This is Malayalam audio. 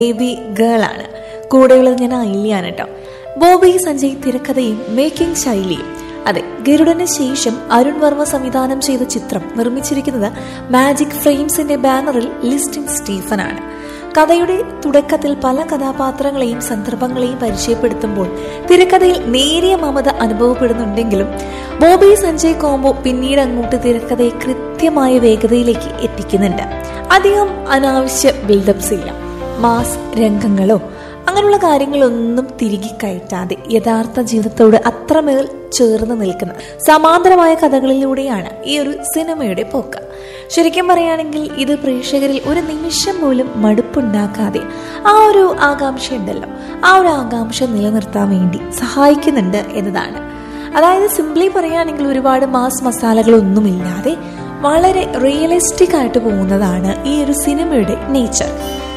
ബേബി ഗേൾ ആണ് കൂടെയുള്ളത് ഞാൻ അയില്യാണ് കേട്ടോ ബോബി സഞ്ജയ് തിരക്കഥയും മേക്കിംഗ് ശൈലിയും അതെ ഗരുഡന് ശേഷം അരുൺ വർമ്മ സംവിധാനം ചെയ്ത ചിത്രം നിർമ്മിച്ചിരിക്കുന്നത് മാജിക് ഫ്രെയിംസിന്റെ ബാനറിൽ ലിസ്റ്റിൻ സ്റ്റീഫൻ ആണ് കഥയുടെ തുടക്കത്തിൽ പല കഥാപാത്രങ്ങളെയും സന്ദർഭങ്ങളെയും പരിചയപ്പെടുത്തുമ്പോൾ തിരക്കഥയിൽ നേരിയ മമത അനുഭവപ്പെടുന്നുണ്ടെങ്കിലും ബോബി സഞ്ജയ് കോംബോ പിന്നീട് അങ്ങോട്ട് തിരക്കഥയെ കൃത്യമായ വേഗതയിലേക്ക് എത്തിക്കുന്നുണ്ട് അധികം അനാവശ്യ ബിൽഡപ്സ് ഇല്ല മാസ് രംഗങ്ങളോ അങ്ങനെയുള്ള കാര്യങ്ങളൊന്നും തിരികെ കയറ്റാതെ യഥാർത്ഥ ജീവിതത്തോട് അത്രമേൽ ചേർന്ന് നിൽക്കുന്ന സമാന്തരമായ കഥകളിലൂടെയാണ് ഈ ഒരു സിനിമയുടെ പോക്ക് ശരിക്കും പറയുകയാണെങ്കിൽ ഇത് പ്രേക്ഷകരിൽ ഒരു നിമിഷം പോലും മടുപ്പുണ്ടാക്കാതെ ആ ഒരു ആകാംക്ഷ ഉണ്ടല്ലോ ആ ഒരു ആകാംക്ഷ നിലനിർത്താൻ വേണ്ടി സഹായിക്കുന്നുണ്ട് എന്നതാണ് അതായത് സിംപ്ലി പറയുകയാണെങ്കിൽ ഒരുപാട് മാസ് മസാലകളൊന്നുമില്ലാതെ വളരെ റിയലിസ്റ്റിക് ആയിട്ട് പോകുന്നതാണ് ഈ ഒരു സിനിമയുടെ നേച്ചർ